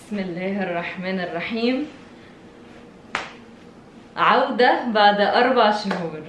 بسم الله الرحمن الرحيم عودة بعد أربع شهور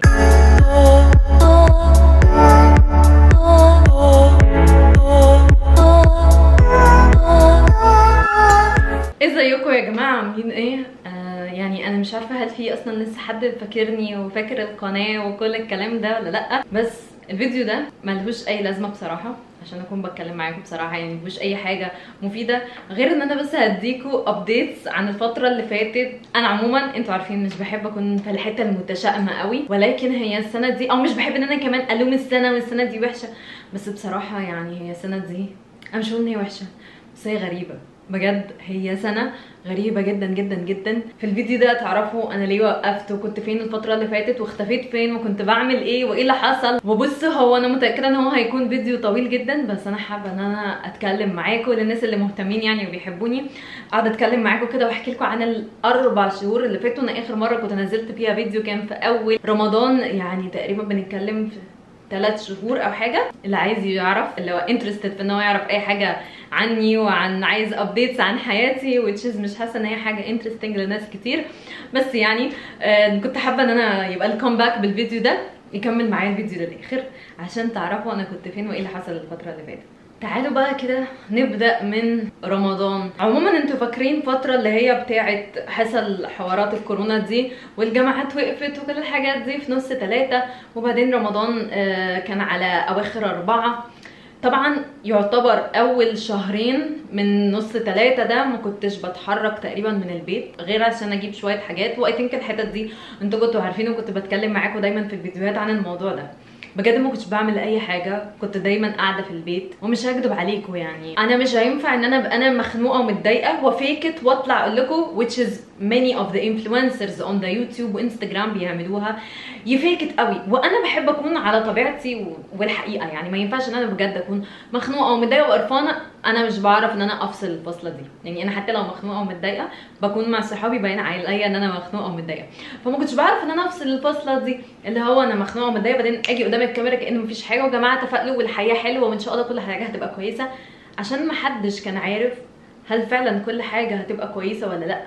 ازيكم يا جماعة عاملين ايه؟ آه يعني انا مش عارفة هل في اصلا لسه حد فاكرني وفاكر القناة وكل الكلام ده ولا لأ بس الفيديو ده ملهوش اي لازمة بصراحة عشان اكون بتكلم معاكم بصراحة يعني مفيهوش اي حاجة مفيدة غير ان انا بس هديكوا ابديتس عن الفترة اللي فاتت انا عموما انتوا عارفين مش بحب اكون في الحتة المتشائمة قوي ولكن هي السنة دي او مش بحب ان انا كمان الوم السنة والسنة دي وحشة بس بصراحة يعني هي السنة دي انا مش هقول ان هي وحشة بس هي غريبة بجد هي سنة غريبة جدا جدا جدا في الفيديو ده تعرفوا انا ليه وقفت وكنت فين الفترة اللي فاتت واختفيت فين وكنت بعمل ايه وايه اللي حصل وبص هو انا متأكدة ان هو هيكون فيديو طويل جدا بس انا حابة ان انا اتكلم معاكم للناس اللي مهتمين يعني وبيحبوني اقعد اتكلم معاكم كده واحكي لكم عن الاربع شهور اللي فاتوا انا اخر مرة كنت نزلت فيها فيديو كان في اول رمضان يعني تقريبا بنتكلم في ثلاث شهور او حاجه اللي عايز يعرف اللي هو انترستد في ان هو يعرف اي حاجه عني وعن عايز ابديتس عن حياتي which is مش حاسه ان هي حاجه انترستنج لناس كتير بس يعني آه كنت حابه ان انا يبقى الكومباك بالفيديو ده يكمل معايا الفيديو للاخر عشان تعرفوا انا كنت فين وايه اللي حصل الفتره اللي فاتت تعالوا بقى كده نبدا من رمضان عموما انتوا فاكرين الفتره اللي هي بتاعه حصل حوارات الكورونا دي والجامعات وقفت وكل الحاجات دي في نص ثلاثة وبعدين رمضان آه كان على اواخر اربعة طبعا يعتبر اول شهرين من نص ثلاثة ده ما كنتش بتحرك تقريبا من البيت غير عشان اجيب شويه حاجات واي ثينك الحتت دي انتوا كنتوا عارفين وكنت بتكلم معاكم دايما في الفيديوهات عن الموضوع ده بجد ما كنتش بعمل اي حاجه كنت دايما قاعده في البيت ومش هكدب عليكم يعني انا مش هينفع ان انا ابقى انا مخنوقه ومتضايقه وفيكت واطلع اقول لكم which is many of the influencers on the YouTube وانستجرام بيعملوها يفيكت قوي وانا بحب اكون على طبيعتي والحقيقه يعني ما ينفعش ان انا بجد اكون مخنوقه ومتضايقه وقرفانه انا مش بعرف ان انا افصل الفصله دي يعني انا حتى لو مخنوقه ومتضايقه بكون مع صحابي باين عليا ان انا مخنوقه ومتضايقه فما كنتش بعرف ان انا افصل الفصله دي اللي هو انا مخنوقه ومتضايقه بعدين اجي قدام الكاميرا كان مفيش حاجه وجماعه تفائلوا والحياه حلوه وان شاء الله كل حاجه هتبقى كويسه عشان ما حدش كان عارف هل فعلا كل حاجه هتبقى كويسه ولا لا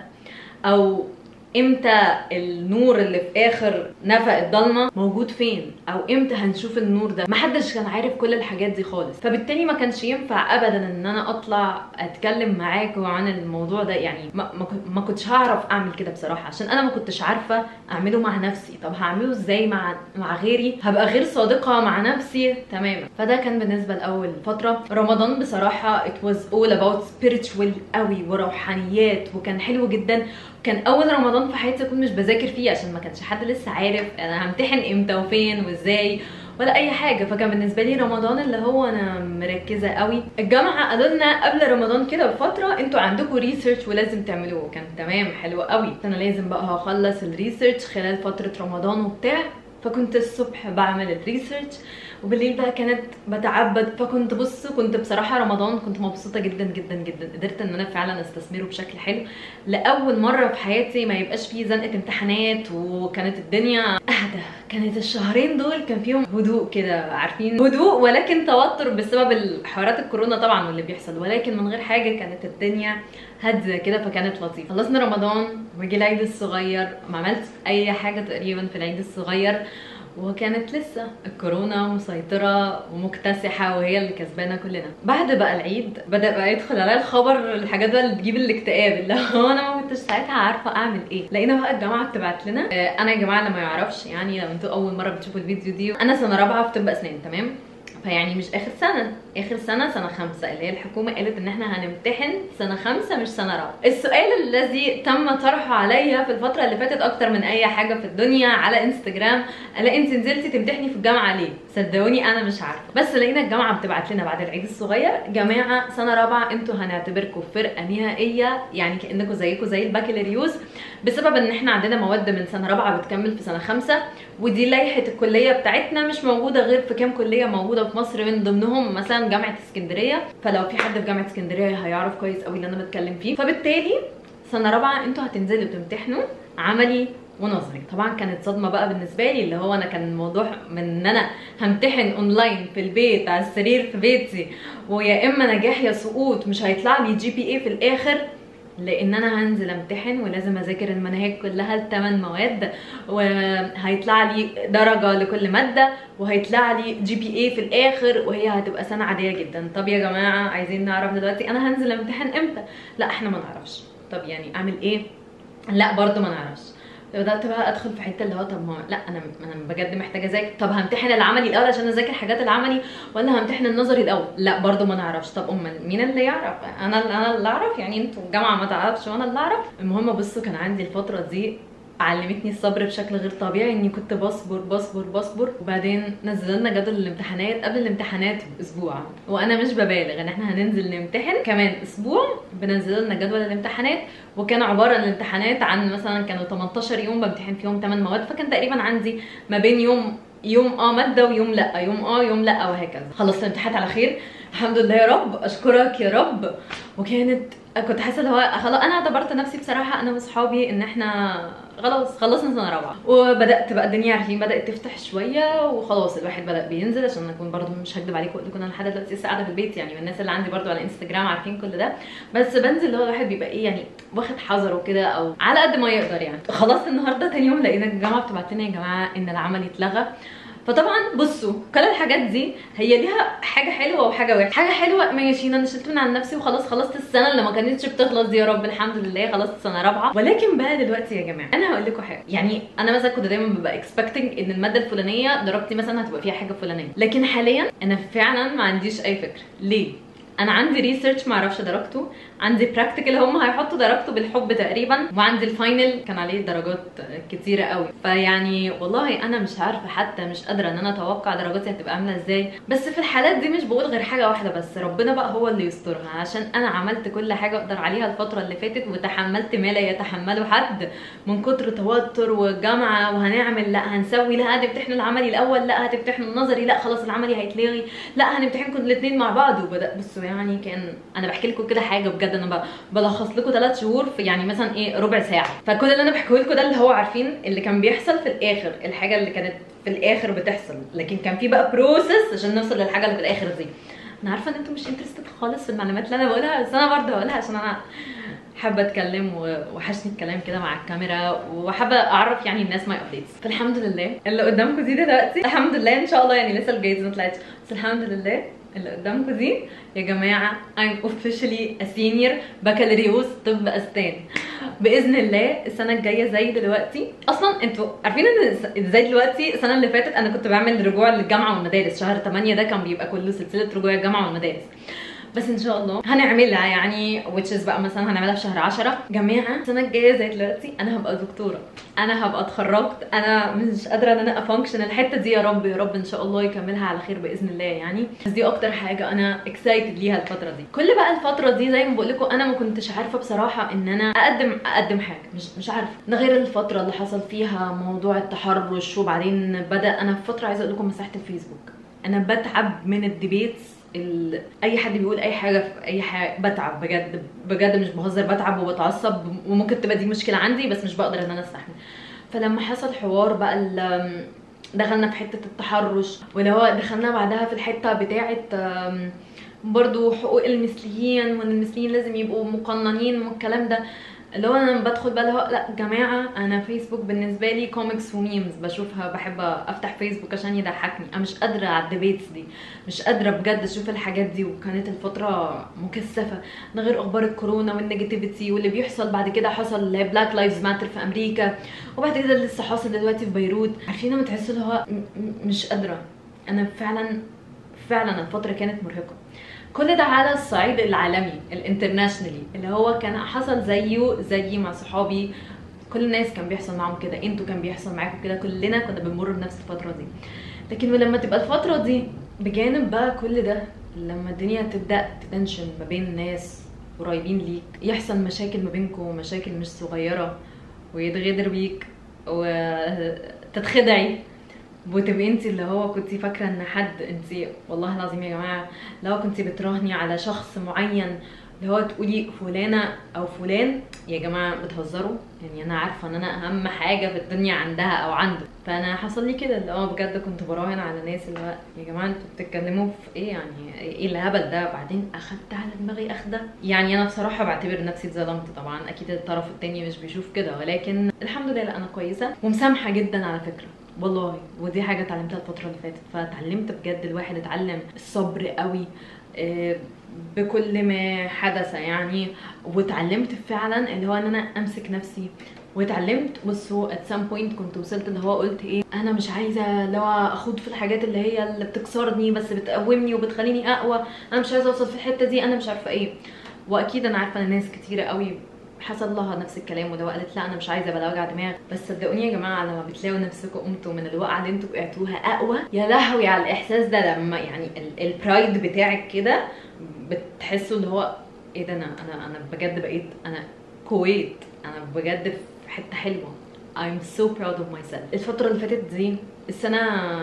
او امتى النور اللي في اخر نفق الضلمه موجود فين او امتى هنشوف النور ده محدش كان عارف كل الحاجات دي خالص فبالتالي ما كانش ينفع ابدا ان انا اطلع اتكلم معاكم عن الموضوع ده يعني ما, ما كنتش هعرف اعمل كده بصراحه عشان انا ما كنتش عارفه اعمله مع نفسي طب هعمله ازاي مع مع غيري هبقى غير صادقه مع نفسي تماما فده كان بالنسبه لاول فتره رمضان بصراحه it was all about spiritual قوي وروحانيات وكان حلو جدا كان اول رمضان في حياتي اكون مش بذاكر فيه عشان ما كانش حد لسه عارف انا همتحن امتى وفين وازاي ولا اي حاجه فكان بالنسبه لي رمضان اللي هو انا مركزه قوي الجامعه قالوا لنا قبل رمضان كده بفتره انتوا عندكم ريسيرش ولازم تعملوه كان تمام حلو قوي انا لازم بقى هخلص الريسيرش خلال فتره رمضان وبتاع فكنت الصبح بعمل الريسيرش وبالليل بقى كانت بتعبد فكنت بص كنت بصراحه رمضان كنت مبسوطه جدا جدا جدا قدرت ان انا فعلا استثمره بشكل حلو لاول مره في حياتي ما يبقاش فيه زنقه امتحانات وكانت الدنيا اهدى كانت الشهرين دول كان فيهم هدوء كده عارفين هدوء ولكن توتر بسبب الحوارات الكورونا طبعا واللي بيحصل ولكن من غير حاجه كانت الدنيا هاديه كده فكانت لطيفه خلصنا رمضان وجي العيد الصغير ما عملت اي حاجه تقريبا في العيد الصغير وكانت لسه الكورونا مسيطرة ومكتسحة وهي اللي كسبانة كلنا بعد بقى العيد بدأ بقى يدخل عليا الخبر الحاجات بقى اللي بتجيب الاكتئاب اللي هو انا ما كنتش ساعتها عارفة اعمل ايه لقينا بقى الجامعة بتبعت لنا آه انا يا جماعة اللي ما يعرفش يعني لو انتوا اول مرة بتشوفوا الفيديو دي انا سنة رابعة في طب اسنان تمام فيعني مش اخر سنه اخر سنه سنه خمسه اللي هي الحكومه قالت ان احنا هنمتحن سنه خمسه مش سنه رابعه السؤال الذي تم طرحه عليا في الفتره اللي فاتت اكتر من اي حاجه في الدنيا على انستجرام الا انت نزلتي تمتحني في الجامعه ليه صدقوني انا مش عارفه بس لقينا الجامعه بتبعت لنا بعد العيد الصغير جماعه سنه رابعه انتوا هنعتبركم فرقه نهائيه يعني كانكم زيكم زي البكالوريوس بسبب ان احنا عندنا مواد من سنه رابعه بتكمل في سنه خمسه ودي لائحه الكليه بتاعتنا مش موجوده غير في كام كليه موجوده في مصر من ضمنهم مثلا جامعه اسكندريه فلو في حد في جامعه اسكندريه هيعرف كويس قوي اللي انا بتكلم فيه فبالتالي سنه رابعه انتوا هتنزلوا تمتحنوا عملي ونظري طبعا كانت صدمه بقى بالنسبه لي اللي هو انا كان الموضوع من ان انا همتحن اونلاين في البيت على السرير في بيتي ويا اما نجاح يا سقوط مش هيطلع لي جي بي اي في الاخر لان انا هنزل امتحن ولازم اذاكر المناهج كلها الثمان مواد وهيطلع لي درجه لكل ماده وهيطلع لي جي بي اي في الاخر وهي هتبقى سنه عاديه جدا طب يا جماعه عايزين نعرف دلوقتي انا هنزل امتحن امتى لا احنا ما نعرفش طب يعني اعمل ايه لا برضو ما نعرفش بدات بقى ادخل في حته اللي هو طب ما لا انا انا بجد محتاجه اذاكر طب همتحن العملي الاول عشان اذاكر حاجات العملي ولا همتحن النظري الاول لا برضو ما نعرفش طب امال مين اللي يعرف انا انا اللي اعرف يعني انتوا الجامعه ما تعرفش وانا اللي اعرف المهم بصوا كان عندي الفتره دي علمتني الصبر بشكل غير طبيعي اني كنت بصبر بصبر بصبر وبعدين نزلوا لنا جدول الامتحانات قبل الامتحانات باسبوع وانا مش ببالغ ان احنا هننزل نمتحن كمان اسبوع بنزلوا لنا جدول الامتحانات وكان عباره عن الامتحانات عن مثلا كانوا 18 يوم بمتحن فيهم 8 مواد فكان تقريبا عندي ما بين يوم يوم اه ماده ويوم لا يوم اه يوم لا وهكذا خلصت الامتحانات على خير الحمد لله يا رب اشكرك يا رب وكانت كنت حاسه اللي هو خلاص انا اعتبرت نفسي بصراحه انا واصحابي ان احنا خلاص خلصنا سنه رابعه وبدات بقى الدنيا عارفين بدات تفتح شويه وخلاص الواحد بدا بينزل عشان اكون برضو مش هكدب عليكم واقول لكم انا لحد دلوقتي لسه قاعده في البيت يعني والناس اللي عندي برضو على انستجرام عارفين كل ده بس بنزل اللي هو الواحد بيبقى ايه يعني واخد حذره كده او على قد ما يقدر يعني خلاص النهارده تاني يوم لقينا الجامعه بتبعت لنا يا جماعه ان العمل اتلغى فطبعا بصوا كل الحاجات دي هي ليها حاجه حلوه وحاجه وحشه حاجه حلوه ماشي انا شلت من عن نفسي وخلاص خلصت السنه اللي ما كانتش بتخلص دي يا رب الحمد لله خلصت سنه رابعه ولكن بقى دلوقتي يا جماعه انا هقول لكم حاجه يعني انا مثلا كنت دايما ببقى اكسبكتنج ان الماده الفلانيه درجتي مثلا هتبقى فيها حاجه فلانيه لكن حاليا انا فعلا ما عنديش اي فكره ليه انا عندي ريسيرش ما اعرفش درجته عندي براكتيكال هم هيحطوا درجته بالحب تقريبا وعندي الفاينل كان عليه درجات كتيره قوي فيعني والله انا مش عارفه حتى مش قادره ان انا اتوقع درجاتي هتبقى عامله ازاي بس في الحالات دي مش بقول غير حاجه واحده بس ربنا بقى هو اللي يسترها عشان انا عملت كل حاجه اقدر عليها الفتره اللي فاتت وتحملت ما لا يتحمله حد من كتر توتر والجامعه وهنعمل لا هنسوي لا هتمتحن العملي الاول لا هتمتحن النظري لا خلاص العملي هيتلغي لا هنمتحنكم الاثنين مع بعض وبدا بصوا يعني كان انا بحكي لكم كده حاجه بجد انا بلخص لكم ثلاث شهور في يعني مثلا ايه ربع ساعه فكل اللي انا بحكيه لكم ده اللي هو عارفين اللي كان بيحصل في الاخر الحاجه اللي كانت في الاخر بتحصل لكن كان في بقى بروسس عشان نوصل للحاجه اللي في الاخر دي انا عارفه ان انتم مش انترستد خالص في المعلومات اللي انا بقولها بس انا برضه هقولها عشان انا حابه اتكلم وحشني الكلام كده مع الكاميرا وحابه اعرف يعني الناس ماي ابديتس فالحمد لله اللي قدامكم دي دلوقتي الحمد لله ان شاء الله يعني لسه الجايز ما طلعتش بس الحمد لله اللي قدامكم دي يا جماعه I'm officially a senior بكالوريوس طب اسنان باذن الله السنه الجايه زي دلوقتي اصلا انتوا عارفين ان زي دلوقتي السنه اللي فاتت انا كنت بعمل رجوع للجامعه والمدارس شهر 8 ده كان بيبقى كله سلسله رجوع الجامعه والمدارس بس ان شاء الله هنعملها يعني which بقى مثلا هنعملها في شهر 10 جماعه السنه الجايه زي دلوقتي انا هبقى دكتوره انا هبقى اتخرجت انا مش قادره ان انا افانكشن الحته دي يا رب يا رب ان شاء الله يكملها على خير باذن الله يعني بس دي اكتر حاجه انا اكسايتد ليها الفتره دي كل بقى الفتره دي زي ما بقول لكم انا ما كنتش عارفه بصراحه ان انا اقدم اقدم حاجه مش مش عارفه ده غير الفتره اللي حصل فيها موضوع التحرش وبعدين بدا انا في فتره عايزه اقول لكم مساحه الفيسبوك انا بتعب من الديبيتس ال... اي حد بيقول اي حاجه في اي حاجه بتعب بجد بجد مش بهزر بتعب وبتعصب وممكن تبقى دي مشكله عندي بس مش بقدر ان انا استحمل فلما حصل حوار بقى ال... دخلنا في حته التحرش واللي هو دخلنا بعدها في الحته بتاعه برضو حقوق المثليين وان المثليين لازم يبقوا مقننين والكلام ده اللي هو انا بدخل بقى اللي هو لا جماعه انا فيسبوك بالنسبه لي كوميكس وميمز بشوفها بحب افتح فيسبوك عشان يضحكني انا مش قادره على الديبيتس دي مش قادره بجد اشوف الحاجات دي وكانت الفتره مكثفه ده غير اخبار الكورونا والنيجاتيفيتي واللي بيحصل بعد كده حصل بلاك لايفز ماتر في امريكا وبعد كده لسه حاصل دلوقتي في بيروت عارفين لما تحسوا اللي هو مش قادره انا فعلا فعلا الفتره كانت مرهقه كل ده على الصعيد العالمي الانترناشنالي اللي هو كان حصل زيه زيي مع صحابي كل الناس كان بيحصل معاهم كده انتوا كان بيحصل معاكم كده كلنا كنا بنمر بنفس الفتره دي لكن ولما تبقى الفتره دي بجانب بقى كل ده لما الدنيا تبدا تتنشن ما بين ناس قريبين ليك يحصل مشاكل ما بينكم مشاكل مش صغيره ويتغدر بيك وتتخدعي وتبقي انت اللي هو كنت فاكره ان حد انت والله العظيم يا جماعه لو كنت بتراهني على شخص معين اللي هو تقولي فلانه او فلان يا جماعه بتهزروا يعني انا عارفه ان انا اهم حاجه في الدنيا عندها او عنده فانا حصل لي كده اللي هو بجد كنت براهن على ناس اللي هو يا جماعه انتوا بتتكلموا في ايه يعني ايه الهبل ده بعدين اخدت على دماغي اخده يعني انا بصراحه بعتبر نفسي اتظلمت طبعا اكيد الطرف التاني مش بيشوف كده ولكن الحمد لله لا انا كويسه ومسامحه جدا على فكره والله ودي حاجه اتعلمتها الفتره اللي فاتت فتعلمت بجد الواحد اتعلم الصبر قوي آه، بكل ما حدث يعني واتعلمت فعلا اللي هو ان انا امسك نفسي واتعلمت بصوا at some point كنت وصلت اللي هو قلت ايه انا مش عايزه اللي هو اخوض في الحاجات اللي هي اللي بتكسرني بس بتقومني وبتخليني اقوى انا مش عايزه اوصل في الحته دي انا مش عارفه ايه واكيد انا عارفه ان ناس كتيره قوي حصل لها نفس الكلام وده وقالت لا انا مش عايزه بلا وجع دماغ بس صدقوني يا جماعه لما بتلاقوا نفسكم قمتوا من الوقعه اللي انتوا وقعتوها اقوى يا لهوي على الاحساس ده لما يعني ال- البرايد بتاعك كده بتحسوا اللي هو ايه ده انا انا انا بجد بقيت انا كويت انا بجد في حته حلوه I'm so proud of myself الفترة اللي فاتت دي السنة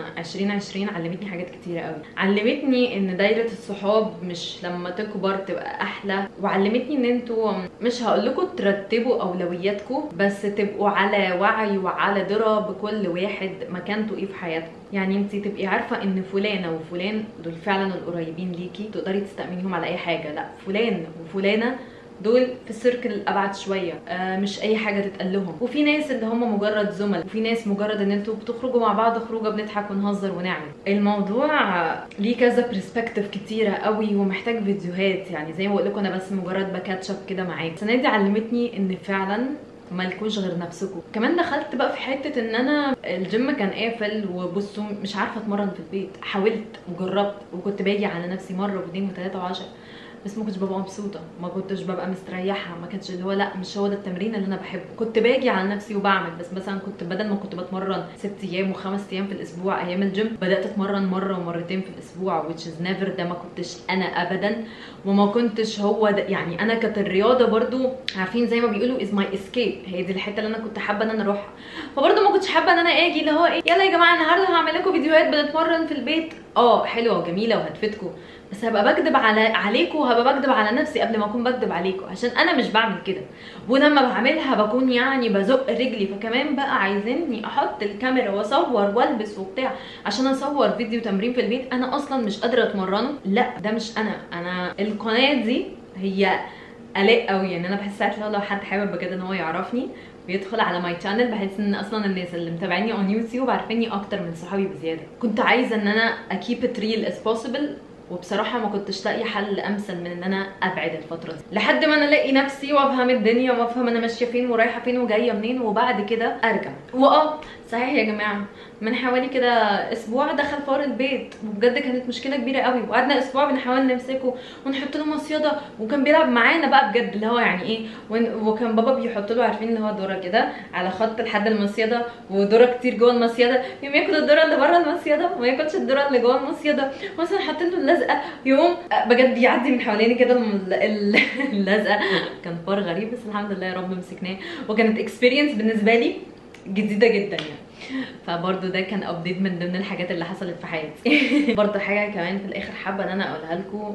2020 علمتني حاجات كتيرة قوي علمتني ان دايرة الصحاب مش لما تكبر تبقى احلى وعلمتني ان انتوا مش هقول لكم ترتبوا اولوياتكم بس تبقوا على وعي وعلى درى بكل واحد مكانته ايه في حياتكم يعني انت تبقي عارفة ان فلانة وفلان دول فعلا القريبين ليكي تقدري تستأمنيهم على اي حاجة لا فلان وفلانة دول في السيركل الابعد شويه آه مش اي حاجه تتقال لهم وفي ناس اللي هم مجرد زملاء وفي ناس مجرد ان انتوا بتخرجوا مع بعض خروجه بنضحك ونهزر ونعمل الموضوع ليه كذا برسبكتيف كتيره قوي ومحتاج فيديوهات يعني زي ما بقول لكم انا بس مجرد بكاتشب كده معاك السنه دي علمتني ان فعلا مالكوش غير نفسكم كمان دخلت بقى في حته ان انا الجيم كان قافل وبصوا مش عارفه اتمرن في البيت حاولت وجربت وكنت باجي على نفسي مره واثنين وثلاثه وعشرة بس ما كنتش ببقى مبسوطه ما كنتش ببقى مستريحه ما كانش اللي هو لا مش هو ده التمرين اللي انا بحبه كنت باجي على نفسي وبعمل بس مثلا كنت بدل ما كنت بتمرن ست ايام وخمس ايام في الاسبوع ايام الجيم بدات اتمرن مره ومرتين في الاسبوع which is never ده ما كنتش انا ابدا وما كنتش هو ده يعني انا كانت الرياضه برضو عارفين زي ما بيقولوا is my escape هي دي الحته اللي انا كنت حابه ان انا اروحها فبرضو ما كنتش حابه ان انا اجي اللي هو ايه يلا يا جماعه النهارده هعمل لكم فيديوهات بنتمرن في البيت اه حلوه وجميله وهتفيدكم بس هبقى بكدب على عليكم وهبقى بكدب على نفسي قبل ما اكون بكدب عليكم عشان انا مش بعمل كده ولما بعملها بكون يعني بزق رجلي فكمان بقى عايزيني احط الكاميرا واصور والبس وبتاع عشان اصور فيديو تمرين في البيت انا اصلا مش قادره اتمرنه لا ده مش انا انا القناه دي هي قلق قوي يعني انا بحس ساعات لو لو حد حابب بجد ان هو يعرفني بيدخل على ماي شانل بحس ان اصلا الناس اللي متابعيني اون يوتيوب عارفيني اكتر من صحابي بزياده كنت عايزه ان انا اكيب ات ريل از بوسيبل وبصراحه ما كنتش لاقي حل امثل من ان انا ابعد الفتره دي لحد ما انا الاقي نفسي وافهم الدنيا وافهم انا ماشيه فين ورايحه فين وجايه منين وبعد كده ارجع واه صحيح يا جماعه من حوالي كده اسبوع دخل فار البيت وبجد كانت مشكله كبيره قوي وقعدنا اسبوع بنحاول نمسكه ونحط له مصيده وكان بيلعب معانا بقى بجد اللي هو يعني ايه ون- وكان بابا بيحط له عارفين اللي هو دوره كده على خط لحد المصيده ودوره كتير جوه المصيده يقوم ياكل الدوره اللي بره المصيده وما ياكلش الدوره اللي جوه المصيده مثلا حاطين له اللزقه يقوم بجد يعدي من حواليني كده الم- ال- اللزقه كان فار غريب بس الحمد لله يا رب مسكناه وكانت اكسبيرينس بالنسبه لي جديده جدا يعني فبرضه ده كان ابديت من ضمن الحاجات اللي حصلت في حياتي برضه حاجه كمان في الاخر حابه ان انا اقولها لكم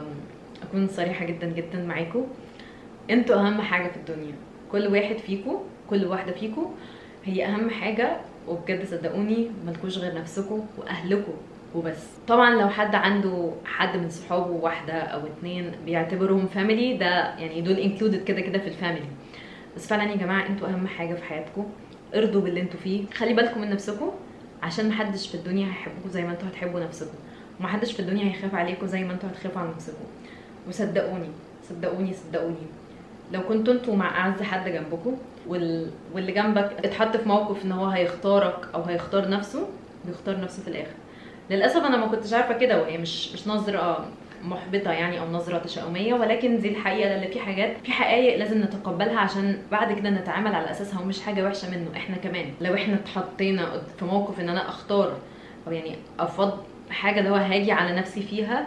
واكون صريحه جدا جدا معاكم انتوا اهم حاجه في الدنيا كل واحد فيكم كل واحده فيكم هي اهم حاجه وبجد صدقوني ملكوش غير نفسكم واهلكم وبس طبعا لو حد عنده حد من صحابه واحده او اتنين بيعتبرهم فاميلي ده يعني دول انكلودد كده كده في الفاميلي بس فعلا يا جماعه انتوا اهم حاجه في حياتكم ارضوا باللي انتوا فيه خلي بالكم من نفسكم عشان محدش في الدنيا هيحبكم زي ما انتوا هتحبوا نفسكم ومحدش في الدنيا هيخاف عليكم زي ما انتوا هتخافوا على نفسكم وصدقوني صدقوني صدقوني لو كنتوا انتوا مع اعز حد جنبكم وال... واللي جنبك اتحط في موقف ان هو هيختارك او هيختار نفسه بيختار نفسه في الاخر للاسف انا ما كنتش عارفه كده وهي مش مش نظره محبطه يعني او نظره تشاؤميه ولكن دي الحقيقه اللي في حاجات في حقائق لازم نتقبلها عشان بعد كده نتعامل على اساسها ومش حاجه وحشه منه احنا كمان لو احنا اتحطينا في موقف ان انا اختار او يعني افضل حاجه اللي هو هاجي على نفسي فيها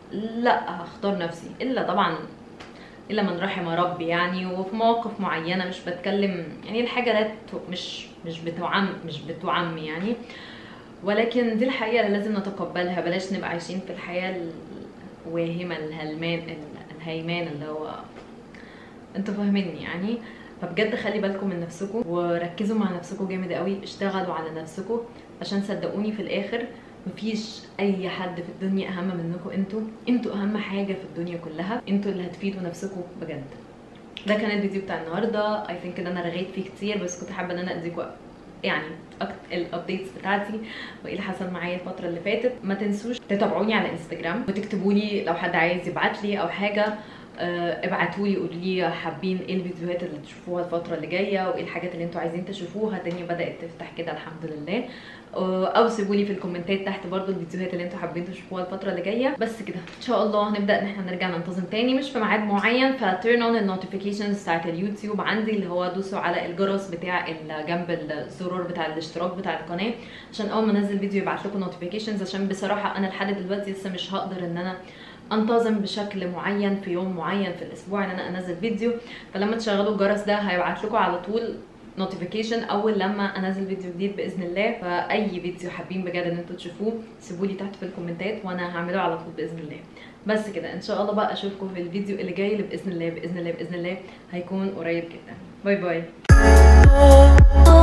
لا هختار نفسي الا طبعا الا من رحم ربي يعني وفي مواقف معينه مش بتكلم يعني الحاجه لا ت- مش مش بتعم مش بتعم يعني ولكن دي الحقيقه اللي لازم نتقبلها بلاش نبقى عايشين في الحياه الواهمه الهلمان الهيمان اللي هو انتوا فاهميني يعني فبجد خلي بالكم من نفسكم وركزوا مع نفسكم جامد قوي اشتغلوا على نفسكم عشان صدقوني في الاخر مفيش اي حد في الدنيا اهم منكم انتوا انتوا اهم حاجه في الدنيا كلها انتوا اللي هتفيدوا نفسكم بجد ده كان الفيديو بتاع النهارده اي ثينك ان انا رغيت فيه كتير بس كنت حابه ان انا اديكم يعني الابديتس بتاعتي وايه اللي حصل معايا الفتره اللي فاتت ما تنسوش تتابعوني على انستجرام وتكتبوا لي لو حد عايز يبعت لي او حاجه ابعتوا لي قولوا لي حابين ايه الفيديوهات اللي تشوفوها الفتره اللي جايه وايه الحاجات اللي انتوا عايزين تشوفوها الدنيا بدات تفتح كده الحمد لله او سيبوا لي في الكومنتات تحت برضو الفيديوهات اللي انتوا حابين تشوفوها الفتره اللي جايه بس كده ان شاء الله هنبدا ان احنا نرجع ننتظم تاني مش في ميعاد معين فتيرن اون النوتيفيكيشنز بتاعت اليوتيوب عندي اللي هو دوسوا على الجرس بتاع جنب الزرار بتاع الاشتراك بتاع القناه عشان اول ما انزل فيديو يبعت لكم نوتيفيكيشنز عشان بصراحه انا لحد دلوقتي لسه مش هقدر ان انا انتظم بشكل معين في يوم معين في الاسبوع ان انا انزل فيديو فلما تشغلوا الجرس ده هيبعت لكم على طول نوتيفيكيشن اول لما انزل فيديو جديد باذن الله فاي فيديو حابين بجد ان انتوا تشوفوه سيبوا لي تحت في الكومنتات وانا هعمله على طول باذن الله بس كده ان شاء الله بقى اشوفكم في الفيديو اللي جاي اللي باذن الله باذن الله باذن الله هيكون قريب جدا باي باي